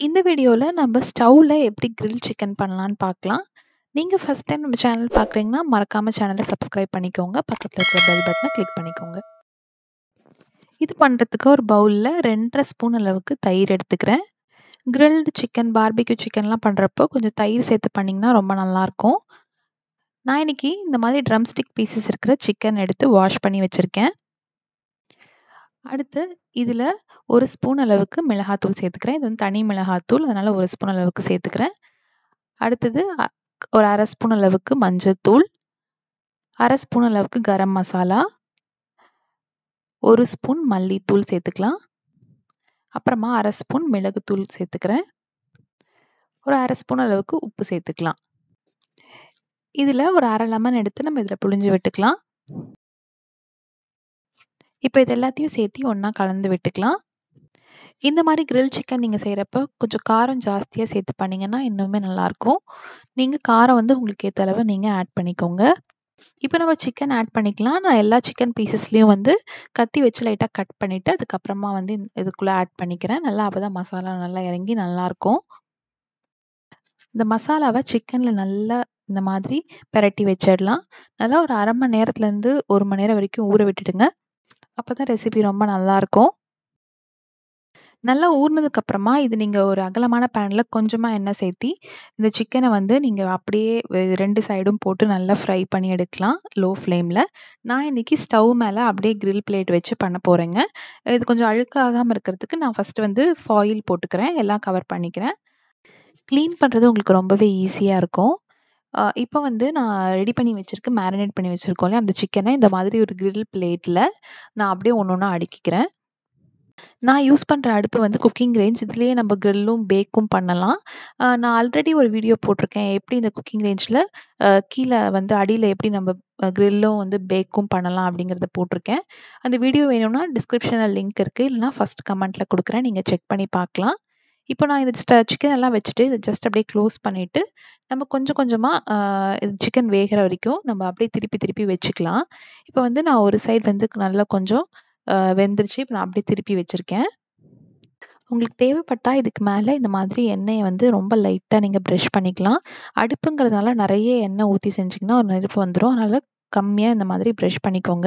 இந்த வீடியோல நம்ம ஸ்டவ்ல எப்படி கிரில் சிக்கன் பண்ணலான்னு பார்க்கலாம். நீங்க ஃபர்ஸ்ட் டைம் நம்ம சேனல் பார்க்குறீங்கன்னா, மறக்காம சேனல சப்ஸ்கிரைப் பண்ணிக்கோங்க. பக்கத்துல இருக்கிற பெல் பட்டன கிளிக் பண்ணிக்கோங்க. இது பண்றதுக்கு ஒரு பவுல்ல 2 1/2 ஸ்பூன் அளவுக்கு தயிர் எடுத்துக்கிறேன். கிரில்டு சிக்கன், பார்பிக்யூ சிக்கன்லாம் பண்றப்போ கொஞ்சம் தயிர் சேர்த்து பண்ணீங்கன்னா ரொம்ப நல்லாயிருக்கும். நான் இன்னைக்கு இந்த மாதிரி ட்ரம் ஸ்டிக் பீசஸ் இருக்கிற சிக்கன் எடுத்து வாஷ் பண்ணி வச்சிருக்கேன். அடுத்து இதுல 1 ஸ்பூன் அளவுக்கு மிளகாத்தூள் சேர்த்துக்கிறேன். இது வந்து தனி மிளகாத்தூள். அதனால 1 ஸ்பூன் அளவுக்கு சேர்த்துக்கிறேன். அடுத்தது அ ஒரு 1/2 ஸ்பூன் அளவுக்கு மஞ்சள்தூள், 1/2 ஸ்பூன் அளவுக்கு கரம் மசாலா, 1 ஸ்பூன் மல்லித்தூள் சேர்த்துக்கலாம். அப்புறமா 1/2 ஸ்பூன் மிளகுத்தூள் சேர்த்துக்கிறேன். ஒரு 1/2 ஸ்பூன் அளவுக்கு உப்பு சேர்த்துக்கலாம். இதுல ஒரு 1/2 லெமன் எடுத்து நம்ம இதுல புழிஞ்சு விட்டுக்கலாம். இப்ப இது எல்லாத்தையும் சேர்த்து ஒண்ணா கலந்து விட்டுக்கலாம். இந்த மாரி கிரில் சிக்கன் நீங்க செய்றப்ப கொஞ்சம் காரம் ஜாஸ்தியா சேர்த்து பண்ணீங்கன்னா இன்னுமே நல்லாயிருக்கும். நீங்க காரம் வந்து உங்களுக்கு ஏத்த அளவு நீங்க ஆட் பண்ணிக்கோங்க. இப்ப நம்ம சிக்கன் ஆட் பண்ணிக்கலாம். நான் எல்லா சிக்கன் பீசஸ்லயும் வந்து கத்தி வச்சு லைட்டா கட் பண்ணிட்டு, அதுக்கப்புறமா வந்து இதுக்குள்ள ஆட் பண்ணிக்கிறேன். நல்லா அப்பதான் மசாலா நல்லா இறங்கி நல்லாயிருக்கும். இந்த மசாலாவ சிக்கன்ல நல்லா இந்த மாதிரி பெரட்டி வச்சிடலாம். நல்லா ஒரு 1/2 மணி நேரத்துலருந்து 1 மணி நேரம் வரைக்கும் ஊற விட்டுடுங்க. அப்பதான் ரெசிபி ரொம்ப நல்லாயிருக்கும். நல்லா ஊறுனதுக்கு அப்புறமா இது நீங்க ஒரு அகலமான பேன்ல கொஞ்சமா எண்ணெய் சேர்த்தி, இந்த சிக்கன வந்து நீங்க அப்படியே 2 சைடும் போட்டு நல்லா ஃப்ரை பண்ணி எடுக்கலாம். லோ ஃப்ளேம்ல. நான் இன்னைக்கு ஸ்டவ் மேல அப்படியே கிரில் பிளேட் வச்சு பண்ண போறேங்க. இது கொஞ்சம் அழுக்காகாம இருக்கிறதுக்கு நான் ஃபர்ஸ்ட் வந்து ஃபாயில் போட்டுக்கிறேன். எல்லாம் கவர் பண்ணிக்கிறேன். கிளீன் பண்றது உங்களுக்கு ரொம்பவே ஈஸியா இருக்கும். அ இப்ப வந்து நான் ரெடி பண்ணி வச்சிருக்க மேரினேட் பண்ணி வச்சிருக்கோம் இல்லையா, அந்த சிக்கன இந்த மாதிரி ஒரு கிரில் பிளேட்ல நான் அப்படியே ஒண்ணு ஒண்ணா அடுக்கிக்கிறேன். நான் யூஸ் பண்ற அடுப்பு வந்து குக்கிங் ரேஞ்ச். இதுலயே நம்ம கிரில்லும், பேக்கும் பண்ணலாம். அ நான் ஆல்ரெடி ஒரு வீடியோ போட்டிருக்கேன். எப்படி இந்த குக்கிங் ரேஞ்ச்ல அ கீழ வந்து அடியில எப்படி நம்ம அ கிரில்லும் வந்து பேக்கும் பண்ணலாம் அப்படிங்கிறத போட்டிருக்கேன். அந்த வீடியோ வேணும்னா டிஸ்கிரிப்ஷன்ல லிங்க் இருக்கு. இல்லைனா ஃபர்ஸ்ட் கமெண்ட்ல குடுக்குறேன். நீங்க செக் பண்ணி பார்க்கலாம். இப்போ நான் இந்த ஸ்ட சிக்கன் எல்லாம் வச்சுட்டு இத ஜஸ்ட் அப்படியே க்ளோஸ் பண்ணிட்டு, நம்ம கொஞ்சம் கொஞ்சமா அ சிக்கன் வேகுற வரைக்கும் நம்ம அப்படியே திருப்பி திருப்பி வச்சுக்கலாம். இப்ப வந்து நான் ஒரு சைடு வந்து நல்லா கொஞ்சம் அ வெந்துருச்சு. இப்ப நான் அப்படியே திருப்பி வச்சிருக்கேன். உங்களுக்கு தேவைப்பட்டா இதுக்கு மேல இந்த மாதிரி எண்ணெய வந்து ரொம்ப லைட்டா நீங்க பிரஷ் பண்ணிக்கலாம். அடுப்புங்கிறதுனால நெறைய எண்ணெய் ஊத்தி செஞ்சீங்கன்னா ஒரு நெருப்பு வந்துரும். அதனால கம்மியா இந்த மாதிரி பிரஷ் பண்ணிக்கோங்க.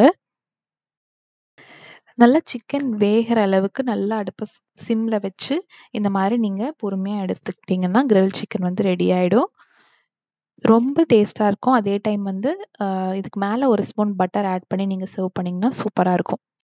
நல்லா சிக்கன் வேகுற அளவுக்கு நல்லா அடுப்ப ஸ் சிம்ல வச்சு, இந்த மாரி நீங்க பொறுமையா எடுத்துக்கிட்டீங்கன்னா, கிரில் சிக்கன் வந்து ரெடி ஆயிடும். ரொம்ப டேஸ்ட்டா இருக்கும். அதே டைம் வந்து அ இதுக்கு மேல 1 ஸ்பூன் பட்டர் ஆட் பண்ணி நீங்க சர்வ் பண்ணீங்கன்னா சூப்பரா இருக்கும்.